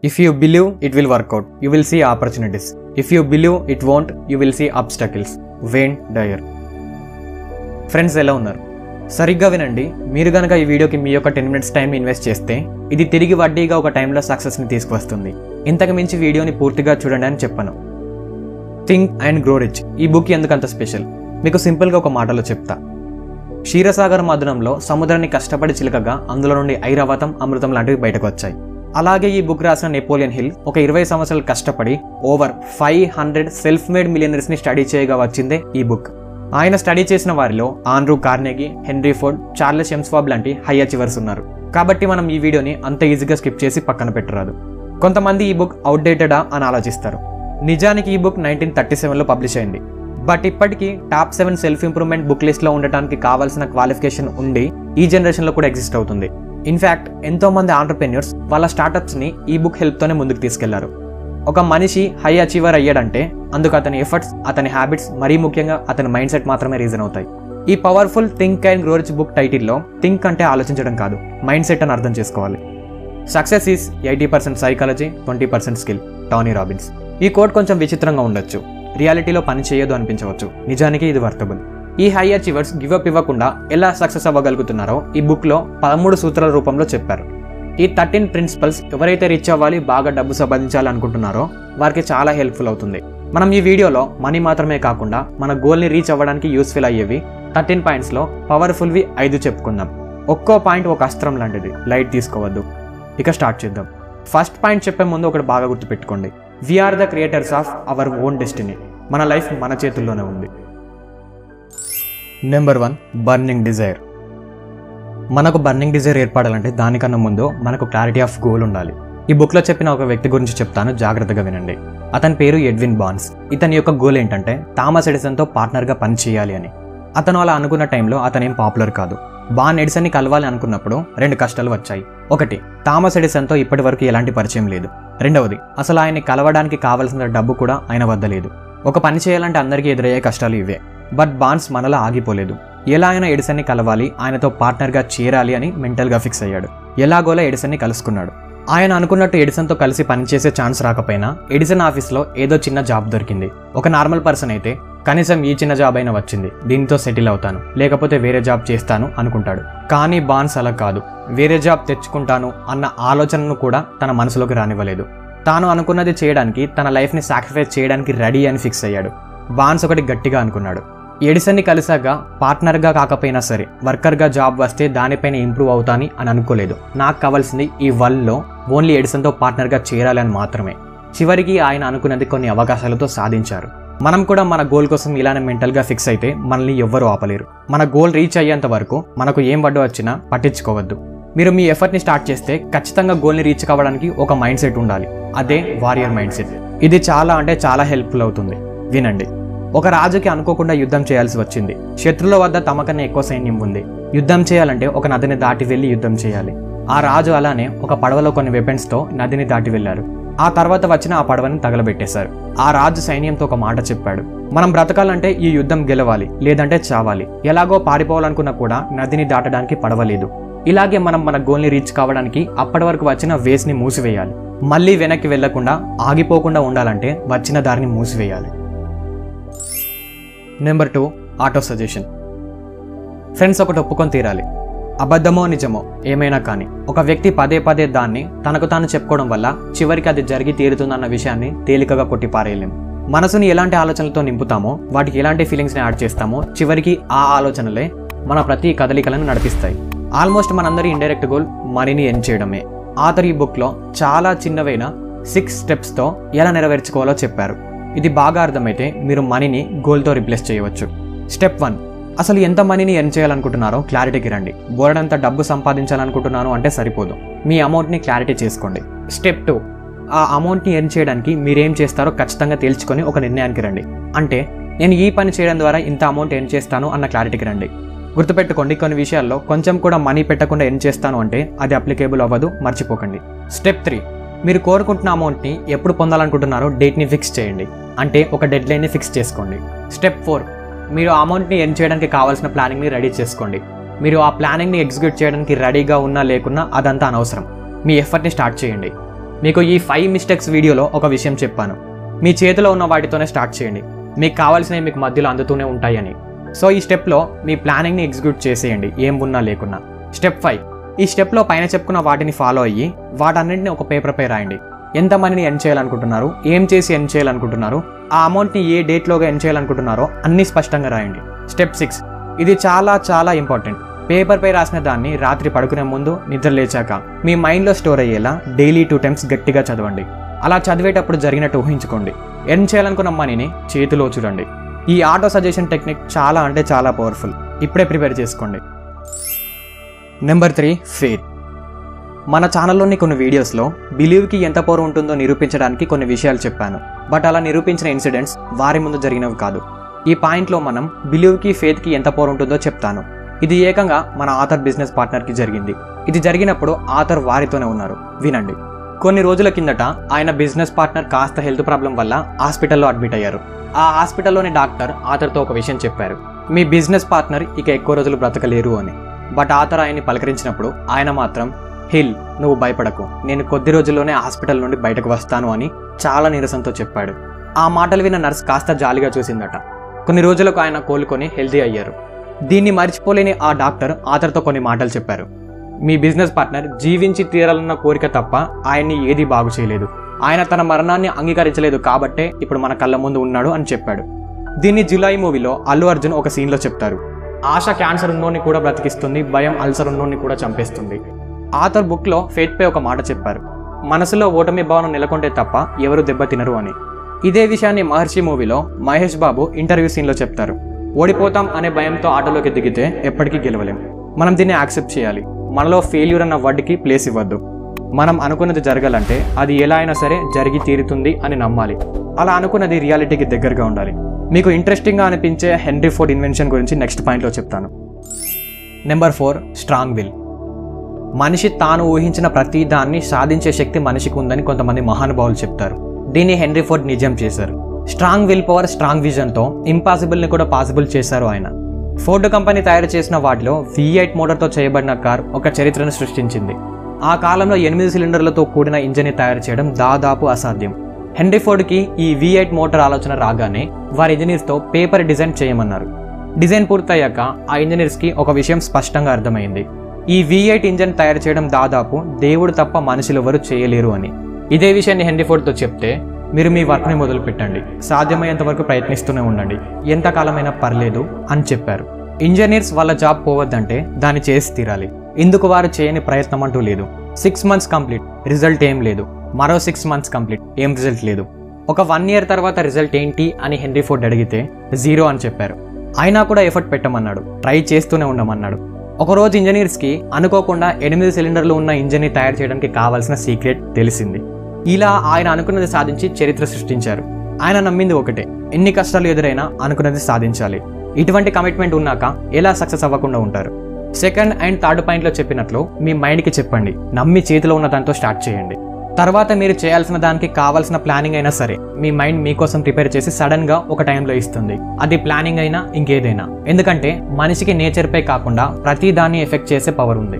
If you believe it will work out you will see opportunities if you believe it won't you will see obstacles Wayne Dyer friends ఎలా ఉన్నారు సరిగ్గా వినండి మీరు కనుక ఈ వీడియోకి మీ యొక్క టెన్ మినిట్స్ టైం ఇన్వెస్ట్ చేస్తే ఇది తిరిగి వడ్డీగా ఒక టైంలో సక్సెస్ని తీసుకువస్తుంది ఇంతకు మించి వీడియోని పూర్తిగా చూడండి అని చెప్పాను థింక్ అండ్ గ్రో రిచ్ ఈ బుక్ ఎందుకు అంత స్పెషల్ మీకు సింపుల్గా ఒక మాటలో చెప్తా క్షీరసాగర్ మధురంలో సముద్రాన్ని కష్టపడి చిలకగా అందులో నుండి ఐరావతం అమృతం లాంటివి బయటకు వచ్చాయి అలాగే ఈ బుక్ రాసిన నెపోలియన్ హిల్ ఒక ఇరవై సంవత్సరాలు కష్టపడి over five hundred self made మిలియనర్స్ని స్టడీ చేయగా వచ్చిందే ఈ బుక్ ఆయన స్టడీ చేసిన వారిలో Andrew Carnegie Henry Ford Charles M Schwab లాంటి హై అచీవర్స్ ఉన్నారు కాబట్టి మనం ఈ వీడియోని అంత ఈజీగా స్కిప్ చేసి పక్కన పెట్టరాదు కొంతమంది ఈ బుక్ అవుట్డేటెడా అని ఆలోచిస్తారు నిజానికి ఈ బుక్ నైన్టీన్ థర్టీ సెవెన్లో పబ్లిష్ అయింది బట్ ఇప్పటికీ top seven self improvement book లిస్ట్లో ఉండటానికి కావాల్సిన క్వాలిఫికేషన్ ఉండి ఈ జనరేషన్లో కూడా ఎగ్జిస్ట్ అవుతుంది ఇన్ఫ్యాక్ట్ ఎంతో మంది ఆంటర్ప్రెన్యూర్స్ వాళ్ళ స్టార్టప్స్ని ఈ బుక్ హెల్ప్తోనే ముందుకు తీసుకెళ్లారు ఒక మనిషి హై అచీవర్ అయ్యాడంటే అందుకు అతని ఎఫర్ట్స్ అతని హ్యాబిట్స్ మరీ ముఖ్యంగా అతని మైండ్ సెట్ మాత్రమే రీజన్ అవుతాయి ఈ powerful think and grow rich book టైటిల్లో థింక్ అంటే ఆలోచించడం కాదు మైండ్ సెట్ అని అర్థం చేసుకోవాలి success is eighty percent psychology twenty percent skill Tony Robbins ఈ కోడ్ కొంచెం విచిత్రంగా ఉండొచ్చు రియాలిటీలో పని చేయదు అనిపించవచ్చు నిజానికి ఇది వర్తబుల్ ఈ హై అచీవర్స్ గివప్ ఇవ్వకుండా ఎలా సక్సెస్ అవ్వగలుగుతున్నారో ఈ బుక్లో పదమూడు సూత్రాల రూపంలో చెప్పారు ఈ థర్టీన్ ప్రిన్సిపల్స్ ఎవరైతే రిచ్ అవ్వాలి బాగా డబ్బు సంపాదించాలి అనుకుంటున్నారో వారికి చాలా హెల్ప్ఫుల్ అవుతుంది మనం ఈ వీడియోలో మనీ మాత్రమే కాకుండా మన గోల్ని రీచ్ అవ్వడానికి యూస్ఫుల్ అయ్యేవి థర్టీన్ పాయింట్స్లో పవర్ఫుల్వి ఐదు చెప్పుకుందాం ఒక్కో పాయింట్ ఒక అస్త్రం లాంటిది లైట్ తీసుకోవద్దు ఇక స్టార్ట్ చేద్దాం ఫస్ట్ పాయింట్ చెప్పే ముందు ఒకటి బాగా గుర్తుపెట్టుకోండి we are the creators of our own destiny మన లైఫ్ మన చేతుల్లోనే ఉంది నెంబర్ వన్ బర్నింగ్ డిజైర్ మనకు బర్నింగ్ డిజైర్ ఏర్పడాలంటే దానికన్నా ముందు మనకు క్లారిటీ ఆఫ్ గోల్ ఉండాలి ఈ బుక్లో చెప్పిన ఒక వ్యక్తి గురించి చెప్తాను జాగ్రత్తగా వినండి అతని పేరు ఎడ్విన్ బాన్స్ ఇతని యొక్క గోల్ ఏంటంటే థామస్ ఎడిసన్తో పార్ట్నర్గా పని చేయాలి అని అతను అలా అనుకున్న టైంలో అతనేం పాపులర్ కాదు బాన్ ఎడిసన్ని కలవాలి అనుకున్నప్పుడు రెండు కష్టాలు వచ్చాయి ఒకటి థామస్ ఎడిసన్తో ఇప్పటి వరకు ఎలాంటి పరిచయం లేదు రెండవది అసలు ఆయన్ని కలవడానికి కావలసిన డబ్బు కూడా ఆయన వద్ద లేదు ఒక పని చేయాలంటే అందరికీ ఎదురయ్యే కష్టాలు ఇవే బట్ బాన్స్ మనలా ఆగిపోలేదు ఎలా అయినా ఎడిసన్ని కలవాలి ఆయనతో పార్ట్నర్గా చేరాలి అని మెంటల్గా ఫిక్స్ అయ్యాడు ఎలాగోలా ఎడిసన్ని కలుసుకున్నాడు ఆయన అనుకున్నట్టు ఎడిసన్తో కలిసి పనిచేసే ఛాన్స్ రాకపోయినా ఎడిసన్ ఆఫీస్లో ఏదో చిన్న జాబ్ దొరికింది ఒక నార్మల్ పర్సన్ అయితే కనీసం ఈ చిన్న జాబ్ అయినా వచ్చింది దీంతో సెటిల్ అవుతాను లేకపోతే వేరే జాబ్ చేస్తాను అనుకుంటాడు కానీ బాన్స్ అలా కాదు వేరే జాబ్ తెచ్చుకుంటాను అన్న ఆలోచనను కూడా తన మనసులోకి రానివ్వలేదు తాను అనుకున్నది చేయడానికి తన లైఫ్ని సాక్రిఫైస్ చేయడానికి రెడీ అని ఫిక్స్ అయ్యాడు బాన్స్ ఒకటి గట్టిగా అనుకున్నాడు ఎడిసన్ని కలిసాక పార్ట్నర్గా కాకపోయినా సరే వర్కర్గా జాబ్ వస్తే దానిపైన ఇంప్రూవ్ అవుతాని అని అనుకోలేదు నాకు కావాల్సింది ఈ వరల్డ్లో ఓన్లీ ఎడిసన్తో పార్ట్నర్గా చేరాలని మాత్రమే చివరికి ఆయన అనుకున్నది కొన్ని అవకాశాలతో సాధించారు మనం కూడా మన గోల్ కోసం ఇలానే మెంటల్గా ఫిక్స్ అయితే మనల్ని ఎవ్వరూ ఆపలేరు మన గోల్ రీచ్ అయ్యేంత వరకు మనకు ఏం పడ్డు వచ్చినా పట్టించుకోవద్దు మీరు మీ ఎఫర్ట్ని స్టార్ట్ చేస్తే ఖచ్చితంగా గోల్ని రీచ్ కావడానికి ఒక మైండ్ సెట్ ఉండాలి అదే వారియర్ మైండ్ సెట్ ఇది చాలా అంటే చాలా హెల్ప్ఫుల్ అవుతుంది వినండి ఒక రాజుకి అనుకోకుండా యుద్ధం చేయాల్సి వచ్చింది శత్రుల వద్ద తమకన్నా ఎక్కువ సైన్యం ఉంది యుద్ధం చేయాలంటే ఒక నదిని దాటి వెళ్ళి యుద్ధం చేయాలి ఆ రాజు అలానే ఒక పడవలో కొన్ని వెపన్స్తో నదిని దాటి వెళ్ళారు ఆ తర్వాత వచ్చిన ఆ పడవని తగలబెట్టేశారు ఆ రాజు సైన్యంతో ఒక మాట చెప్పాడు మనం బ్రతకాలంటే ఈ యుద్ధం గెలవాలి లేదంటే చావాలి ఎలాగో పారిపోవాలనుకున్నా కూడా నదిని దాటడానికి పడవలేదు ఇలాగే మనం మన గోల్ని రీచ్ కావడానికి అప్పటి వరకు వచ్చిన వేస్ని మూసివేయాలి మళ్ళీ వెనక్కి వెళ్లకుండా ఆగిపోకుండా ఉండాలంటే వచ్చిన దారిని మూసివేయాలి number two autosuggestion friends ఒకటి ఒప్పుకొని తీరాలి అబద్ధమో నిజమో ఏమైనా కానీ ఒక వ్యక్తి పదే పదే దాన్ని తనకు తాను చెప్పుకోవడం వల్ల చివరికి అది జరిగి తీరుతుందన్న విషయాన్ని తేలికగా కొట్టిపారేయలేం మనసుని ఎలాంటి ఆలోచనలతో నింపుతామో వాటికి ఎలాంటి ఫీలింగ్స్ని యాడ్ చేస్తామో చివరికి ఆ ఆలోచనలే మన ప్రతి కదలికలను నడిపిస్తాయి ఆల్మోస్ట్ మనందరి ఇండైరెక్ట్ గోల్ మనీని ఎన్ చేయడమే ఆథర్ ఈ బుక్లో చాలా చిన్నవైన సిక్స్ స్టెప్స్తో ఎలా నెరవేర్చుకోవాలో చెప్పారు ఇది బాగా అర్థమైతే మీరు మనీని గోల్తో రిప్లేస్ చేయవచ్చు స్టెప్ వన్ అసలు ఎంత మనీని ఎర్న్ చేయాలనుకుంటున్నారో క్లారిటీకి రండి బోర్డంత డబ్బు సంపాదించాలనుకుంటున్నాను అంటే సరిపోదు మీ అమౌంట్ని క్లారిటీ చేసుకోండి స్టెప్ టూ ఆ అమౌంట్ని ఎర్న్ చేయడానికి మీరేం చేస్తారో ఖచ్చితంగా తేల్చుకొని ఒక నిర్ణయానికి రండి అంటే నేను ఈ పని చేయడం ద్వారా ఇంత అమౌంట్ ఎర్న్ చేస్తాను అన్న క్లారిటీకి రండి గుర్తుపెట్టుకోండి కొన్ని విషయాల్లో కొంచెం కూడా మనీ పెట్టకుండా ఎర్న్ చేస్తాను అంటే అది అప్లికేబుల్ అవ్వదు మర్చిపోకండి స్టెప్ త్రీ మీరు కోరుకుంటున్న అమౌంట్ని ఎప్పుడు పొందాలనుకుంటున్నారో డేట్ని ఫిక్స్ చేయండి అంటే ఒక డెడ్ లైన్ని ఫిక్స్ చేసుకోండి స్టెప్ ఫోర్ మీరు ఆ అమౌంట్ని ఎర్న్ చేయడానికి కావాల్సిన ప్లానింగ్ని రెడీ చేసుకోండి మీరు ఆ ప్లానింగ్ని ఎగ్జిక్యూట్ చేయడానికి రెడీగా ఉన్నా లేకున్నా అదంతా అనవసరం మీ ఎఫర్ట్ని స్టార్ట్ చేయండి మీకు ఈ ఫైవ్ మిస్టేక్స్ వీడియోలో ఒక విషయం చెప్పాను మీ చేతిలో ఉన్న వాటితోనే స్టార్ట్ చేయండి మీకు కావాల్సినవి మీకు మధ్యలో అందుతూనే ఉంటాయని సో ఈ స్టెప్లో మీ ప్లానింగ్ని ఎగ్జిక్యూట్ చేసేయండి ఏం ఉన్నా లేకున్నా స్టెప్ ఫైవ్ ఈ స్టెప్లో పైన చెప్పుకున్న వాటిని ఫాలో అయ్యి వాటన్నింటిని ఒక పేపర్ పై రాయండి ఎంత మనీని ఎన్ చేయాలనుకుంటున్నారు ఏం చేసి ఎన్ చేయాలనుకుంటున్నారు ఆ అమౌంట్ని ఏ డేట్లోగా ఎన్ చేయాలనుకుంటున్నారో అన్నీ స్పష్టంగా రాయండి స్టెప్ సిక్స్ ఇది చాలా చాలా ఇంపార్టెంట్ పేపర్ పై రాసిన దాన్ని రాత్రి పడుకునే ముందు నిద్ర లేచాక మీ మైండ్లో స్టోర్ అయ్యేలా డైలీ టూ టైమ్స్ గట్టిగా చదవండి అలా చదివేటప్పుడు జరిగినట్టు ఊహించుకోండి ఎర్న్ చేయాలనుకున్న మనీని చేతిలో చూడండి ఈ ఆటో సజెషన్ టెక్నిక్ చాలా అంటే చాలా పవర్ఫుల్ ఇప్పుడే ప్రిపేర్ చేసుకోండి నెంబర్ త్రీ ఫేత్ మన ఛానల్లోని కొన్ని వీడియోస్లో బిలీవ్కి ఎంత పవర్ ఉంటుందో నిరూపించడానికి కొన్ని విషయాలు చెప్పాను బట్ అలా నిరూపించిన ఇన్సిడెంట్స్ వారి ముందు జరిగినవి కాదు ఈ పాయింట్లో మనం బిలీవ్కి ఫేత్కి ఎంత పవర్ ఉంటుందో చెప్తాను ఇది ఏకంగా మన ఆథర్ బిజినెస్ పార్ట్నర్కి జరిగింది ఇది జరిగినప్పుడు ఆథర్ వారితోనే ఉన్నారు వినండి కొన్ని రోజుల కిందట ఆయన బిజినెస్ పార్ట్నర్ కాస్త హెల్త్ ప్రాబ్లం వల్ల హాస్పిటల్లో అడ్మిట్ అయ్యారు ఆ హాస్పిటల్లోని డాక్టర్ ఆథర్తో ఒక విషయం చెప్పారు మీ బిజినెస్ పార్ట్నర్ ఇక ఎక్కువ రోజులు బ్రతకలేరు అని బట్ ఆథర్ ఆయన్ని పలకరించినప్పుడు ఆయన మాత్రం హిల్ నువ్వు భయపడకు నేను కొద్ది రోజుల్లోనే హాస్పిటల్ నుండి బయటకు వస్తాను అని చాలా నీరసంతో చెప్పాడు ఆ మాటలు విన్న నర్స్ కాస్త జాలిగా చూసిందట కొన్ని రోజులకు ఆయన కోలుకొని హెల్తీ అయ్యారు దీన్ని మర్చిపోలేని ఆ డాక్టర్ ఆథర్తో కొన్ని మాటలు చెప్పారు మీ బిజినెస్ పార్ట్నర్ జీవించి తీరాలన్న కోరిక తప్ప ఆయన్ని ఏది బాగు చేయలేదు ఆయన తన మరణాన్ని అంగీకరించలేదు కాబట్టే ఇప్పుడు మన కళ్ళ ముందు ఉన్నాడు అని చెప్పాడు దీన్ని జులై మూవీలో అల్లు అర్జున్ ఒక సీన్లో చెప్తారు ఆశ క్యాన్సర్ ఉన్నోని కూడా బ్రతికిస్తుంది భయం అల్సర్ ఉన్నోని కూడా చంపేస్తుంది ఆథర్ బుక్లో ఫేట్పై ఒక మాట చెప్పారు మనసులో ఓటమి భావన నెలకొంటే తప్ప ఎవరు దెబ్బతినరు అని ఇదే విషయాన్ని మహర్షి మూవీలో మహేష్ బాబు ఇంటర్వ్యూ సీన్లో చెప్తారు ఓడిపోతాం అనే భయంతో ఆటోలోకి దిగితే ఎప్పటికీ గెలవలేం మనం దీన్ని యాక్సెప్ట్ చేయాలి మనలో ఫెయిల్యూర్ అన్న వర్డ్కి ప్లేస్ ఇవ్వద్దు మనం అనుకున్నది జరగాలంటే అది ఎలా అయినా సరే జరిగి తీరుతుంది అని నమ్మాలి అలా అనుకున్నది రియాలిటీకి దగ్గరగా ఉండాలి మీకు ఇంట్రెస్టింగ్గా అనిపించే హెన్రీ ఫోర్డ్ ఇన్వెన్షన్ గురించి నెక్స్ట్ పాయింట్లో చెప్తాను నెంబర్ ఫోర్ స్ట్రాంగ్ విల్ మనిషి తాను ఊహించిన ప్రతి దాన్ని సాధించే శక్తి మనిషికి ఉందని కొంతమంది మహానుభావులు చెప్తారు దీన్ని హెన్రీ ఫోర్డ్ నిజం చేశారు స్ట్రాంగ్ విల్ పవర్ స్ట్రాంగ్ విజన్తో ఇంపాసిబుల్ని కూడా పాసిబుల్ చేశారు ఆయన ఫోర్డ్ కంపెనీ తయారు చేసిన వాటిలో వి ఎయిట్ మోటార్తో చేయబడిన కార్ ఒక చరిత్రను సృష్టించింది ఆ కాలంలో ఎనిమిది సిలిండర్లతో కూడిన ఇంజిన్ని తయారు చేయడం దాదాపు అసాధ్యం హెన్రీ ఫోర్డ్కి ఈ వి ఎయిట్ మోటార్ ఆలోచన రాగానే వారి ఇంజనీర్స్తో పేపర్ డిజైన్ చేయమన్నారు డిజైన్ పూర్తయ్యాక ఆ ఇంజనీర్స్కి ఒక విషయం స్పష్టంగా అర్థమైంది ఈ వి ఎయిట్ ఇంజన్ తయారు చేయడం దాదాపు దేవుడు తప్ప మనుషులు ఎవరు చేయలేరు అని ఇదే విషయాన్ని హెన్రీ ఫోర్డ్తో చెప్తే మీరు మీ వర్క్ని మొదలు పెట్టండి సాధ్యమయ్యేంత వరకు ప్రయత్నిస్తూనే ఉండండి ఎంతకాలమైనా పర్లేదు అని చెప్పారు ఇంజనీర్స్ వాళ్ళ జాబ్ పోవద్దంటే దాన్ని చేసి తీరాలి ఇందుకు వారు చేయని ప్రయత్నం అంటూ లేదు సిక్స్ మంత్స్ కంప్లీట్ రిజల్ట్ ఏం లేదు మరో సిక్స్ మంత్స్ కంప్లీట్ ఏం రిజల్ట్ లేదు ఒక వన్ ఇయర్ తర్వాత రిజల్ట్ ఏంటి అని హెన్రీ ఫోర్డ్ అడిగితే జీరో అని చెప్పారు అయినా కూడా ఎఫర్ట్ పెట్టమన్నాడు ట్రై చేస్తూనే ఉండమన్నాడు ఒకరోజు ఇంజనీర్స్కి అనుకోకుండా ఎనిమిది సిలిండర్లు ఉన్న ఇంజన్ని తయారు చేయడానికి కావాల్సిన సీక్రెట్ తెలిసింది ఇలా ఆయన అనుకున్నది సాధించి చరిత్ర సృష్టించారు ఆయన నమ్మింది ఒకటే ఎన్ని కష్టాలు ఎదురైనా అనుకున్నది సాధించాలి ఇటువంటి కమిట్మెంట్ ఉన్నాక ఎలా సక్సెస్ అవ్వకుండా ఉంటారు సెకండ్ అండ్ థర్డ్ పాయింట్లో చెప్పినట్లు మీ మైండ్కి చెప్పండి నమ్మి చేతిలో ఉన్న దాంతో స్టార్ట్ చేయండి తర్వాత మీరు చేయాల్సిన దానికి కావాల్సిన ప్లానింగ్ అయినా సరే మీ మైండ్ మీకోసం ప్రిపేర్ చేసి సడన్ గా ఒక టైంలో ఇస్తుంది అది ప్లానింగ్ అయినా ఇంకేదైనా ఎందుకంటే మనిషికి నేచర్పై కాకుండా ప్రతి దాన్ని ఎఫెక్ట్ చేసే పవర్ ఉంది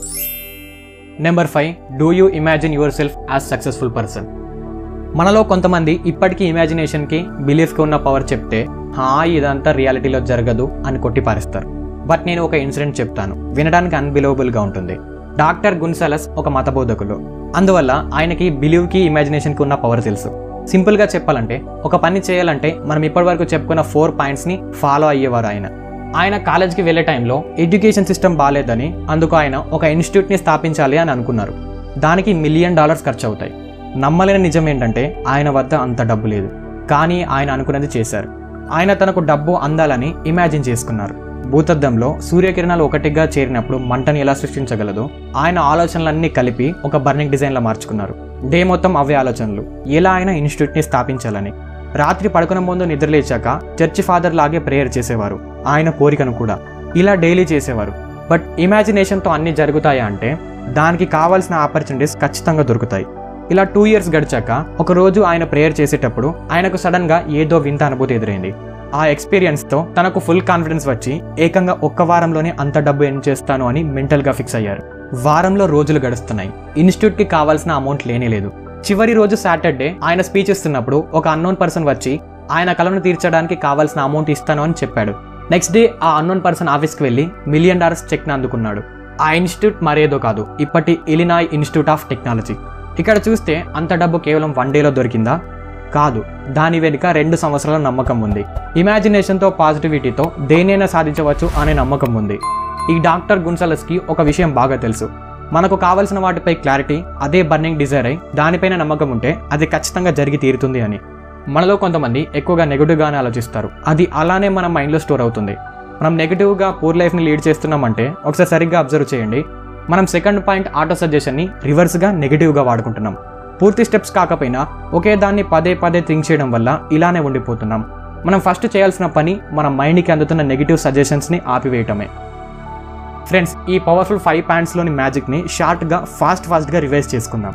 number five do you imagine yourself as successful person మనలో కొంతమంది ఇప్పటికీ ఇమాజినేషన్కి బిలీఫ్కి ఉన్న పవర్ చెప్తే హా ఇదంతా రియాలిటీలో జరగదు అని కొట్టిపారేస్తారు బట్ నేను ఒక ఇన్సిడెంట్ చెప్తాను వినడానికి అన్బిలీవబుల్గా ఉంటుంది డాక్టర్ గున్సలస్ ఒక మతబోధకులు అందువల్ల ఆయనకి బిలీవ్కి ఇమాజినేషన్కి ఉన్న పవర్ తెలుసు సింపుల్గా చెప్పాలంటే ఒక పని చేయాలంటే మనం ఇప్పటివరకు చెప్పుకున్న ఫోర్ పాయింట్స్ని ఫాలో అయ్యేవారు ఆయన ఆయన కాలేజ్కి వెళ్ళే టైంలో ఎడ్యుకేషన్ సిస్టమ్ బాగాలేదని అందుకు ఆయన ఒక ఇన్స్టిట్యూట్ని స్థాపించాలి అని అనుకున్నారు దానికి మిలియన్ డాలర్స్ ఖర్చు అవుతాయి నమ్మలేని నిజం ఏంటంటే ఆయన వద్ద అంత డబ్బు లేదు కానీ ఆయన అనుకున్నది చేశారు ఆయన తనకు డబ్బు అందాలని ఇమాజిన్ చేసుకున్నారు భూతద్దంలో సూర్యకిరణాలు ఒకటిగా చేరినప్పుడు మంటని ఎలా సృష్టించగలదో ఆయన ఆలోచనలన్నీ కలిపి ఒక బర్నింగ్ డిజైన్లా మార్చుకున్నారు డే మొత్తం అవే ఆలోచనలు ఎలా ఆయన ఇన్స్టిట్యూట్ని స్థాపించాలని రాత్రి పడుకునే ముందు నిద్రలేచాక చర్చి ఫాదర్ లాగే ప్రేయర్ చేసేవారు ఆయన కోరికను కూడా ఇలా డైలీ చేసేవారు బట్ ఇమాజినేషన్తో అన్నీ జరుగుతాయా అంటే దానికి కావాల్సిన ఆపర్చునిటీస్ ఖచ్చితంగా దొరుకుతాయి ఇలా టూ ఇయర్స్ గడిచాక ఒక రోజు ఆయన ప్రేయర్ చేసేటప్పుడు ఆయనకు సడన్ గా ఏదో వింత అనుభూతి ఎదురైంది ఆ ఎక్స్పీరియన్స్ తో తనకు ఫుల్ కాన్ఫిడెన్స్ వచ్చి ఏకంగా ఒక్క వారంలోనే అంత డబ్బు ఎన్ చేస్తాను అని మెంటల్ గా ఫిక్స్ అయ్యారు వారంలో రోజులు గడుస్తున్నాయి ఇన్స్టిట్యూట్ కి కావాల్సిన అమౌంట్ లేనే లేదు చివరి రోజు సాటర్డే ఆయన స్పీచ్ ఇస్తున్నప్పుడు ఒక అన్నోన్ పర్సన్ వచ్చి ఆయన కలను తీర్చడానికి కావాల్సిన అమౌంట్ ఇస్తాను అని చెప్పాడు నెక్స్ట్ డే ఆ అన్నోన్ పర్సన్ ఆఫీస్కి వెళ్ళి మిలియన్ డాలర్స్ చెక్ని అందుకున్నాడు ఆ ఇన్స్టిట్యూట్ మరేదో కాదు ఇప్పటి ఇలినాయ్ ఇన్స్టిట్యూట్ ఆఫ్ టెక్నాలజీ ఇక్కడ చూస్తే అంత డబ్బు కేవలం వన్ డేలో దొరికిందా కాదు దాని వెనుక రెండు సంవత్సరాల నమ్మకం ఉంది ఇమాజినేషన్తో పాజిటివిటీతో దేనైనా సాధించవచ్చు అనే నమ్మకం ఉంది ఈ డాక్టర్ గున్సలస్కి ఒక విషయం బాగా తెలుసు మనకు కావలసిన వాటిపై క్లారిటీ అదే బర్నింగ్ డిజైర్ అయి దానిపైన నమ్మకం ఉంటే అది ఖచ్చితంగా జరిగి తీరుతుంది అని మనలో కొంతమంది ఎక్కువగా నెగిటివ్గానే ఆలోచిస్తారు అది అలానే మన మైండ్లో స్టోర్ అవుతుంది మనం నెగిటివ్గా పూర్ లైఫ్ని లీడ్ చేస్తున్నామంటే ఒకసారి సరిగ్గా అబ్జర్వ్ చేయండి మనం సెకండ్ పాయింట్ ఆటో సజెషన్ని రివర్స్గా నెగిటివ్గా వాడుకుంటున్నాం పూర్తి స్టెప్స్ కాకపోయినా ఒకే దాన్ని పదే పదే థింక్ చేయడం వల్ల ఇలానే ఉండిపోతున్నాం మనం ఫస్ట్ చేయాల్సిన పని మన మైండ్కి అందుతున్న నెగిటివ్ సజెషన్స్ని ఆపివేయటమే ఫ్రెండ్స్ ఈ పవర్ఫుల్ ఫైవ్ ప్యాంట్స్లోని మ్యాజిక్ని షార్ట్గా ఫాస్ట్ ఫాస్ట్గా రివైజ్ చేసుకుందాం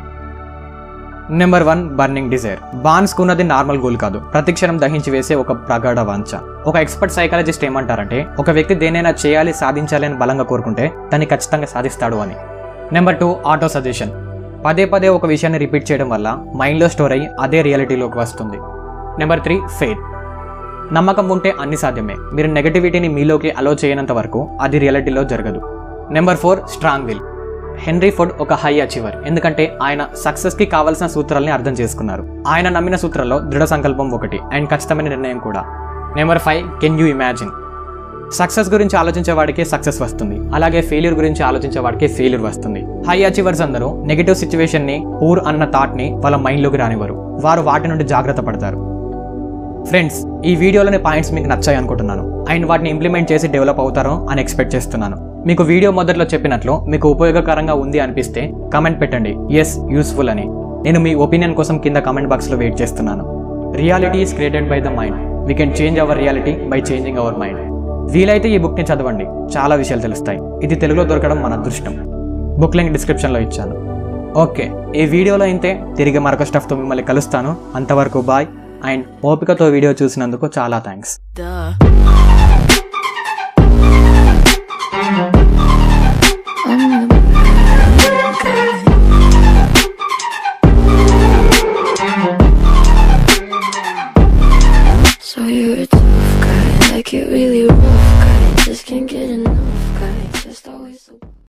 నెంబర్ వన్ బర్నింగ్ డిజైర్ బాన్స్ కున్నది నార్మల్ గోల్ కాదు ప్రతిక్షణం దహించి వేసే ఒక ప్రగాఢ వాంఛ ఒక ఎక్స్పర్ట్ సైకాలజిస్ట్ ఏమంటారంటే ఒక వ్యక్తి దేనైనా చేయాలి సాధించాలి అని బలంగా కోరుకుంటే దాన్ని ఖచ్చితంగా సాధిస్తాడు అని నెంబర్ టూ ఆటో సజెషన్ పదే పదే ఒక విషయాన్ని రిపీట్ చేయడం వల్ల మైండ్లో స్టోర్ అయ్యి అదే రియాలిటీలోకి వస్తుంది నెంబర్ త్రీ ఫెయిత్ నమ్మకం ఉంటే అన్ని సాధ్యమే మీరు నెగటివిటీని మీలోకి అలో చేయనంత వరకు అది రియాలిటీలో జరగదు number four strong will Henry Ford ఒక హై అచీవర్ ఎందుకంటే ఆయన సక్సెస్కి కావాల్సిన సూత్రాలని అర్థం చేసుకున్నారు ఆయన నమ్మిన సూత్రాల్లో దృఢ సంకల్పం ఒకటి అండ్ ఖచ్చితమైన నిర్ణయం కూడా number five can you imagine success గురించి ఆలోచించే వాడికే సక్సెస్ వస్తుంది అలాగే ఫెయిల్యూర్ గురించి ఆలోచించే వాడికే ఫెయిల్యూర్ వస్తుంది హై అచీవర్స్ అందరూ నెగిటివ్ సిచ్యువేషన్ ని పూర్ అన్న థాట్ ని వాళ్ళ మైండ్లోకి రానివ్వరు వారు వాటి నుండి జాగ్రత్త పడతారు ఫ్రెండ్స్ ఈ వీడియోలోని పాయింట్స్ మీకు నచ్చాయి అనుకుంటున్నాను అండ్ వాటిని ఇంప్లిమెంట్ చేసి డెవలప్ అవుతారో అని ఎక్స్పెక్ట్ చేస్తున్నాను మీకు వీడియో మొదట్లో చెప్పినట్లు మీకు ఉపయోగకరంగా ఉంది అనిపిస్తే కమెంట్ పెట్టండి ఎస్ యూస్ఫుల్ అని నేను మీ ఒపీనియన్ కోసం కింద కమెంట్ బాక్స్లో వెయిట్ చేస్తున్నాను reality is created by the mind we can change our reality by changing our mind వీలైతే ఈ బుక్ని చదవండి చాలా విషయాలు తెలుస్తాయి ఇది తెలుగులో దొరకడం మన అదృష్టం బుక్ లింక్ డిస్క్రిప్షన్లో ఇచ్చాను ఓకే ఈ వీడియోలో అయితే తిరిగి మరొక స్టఫ్తో మిమ్మల్ని కలుస్తాను అంతవరకు బాయ్ అండ్ ఓపికతో వీడియో చూసినందుకు చాలా థ్యాంక్స్ Duh.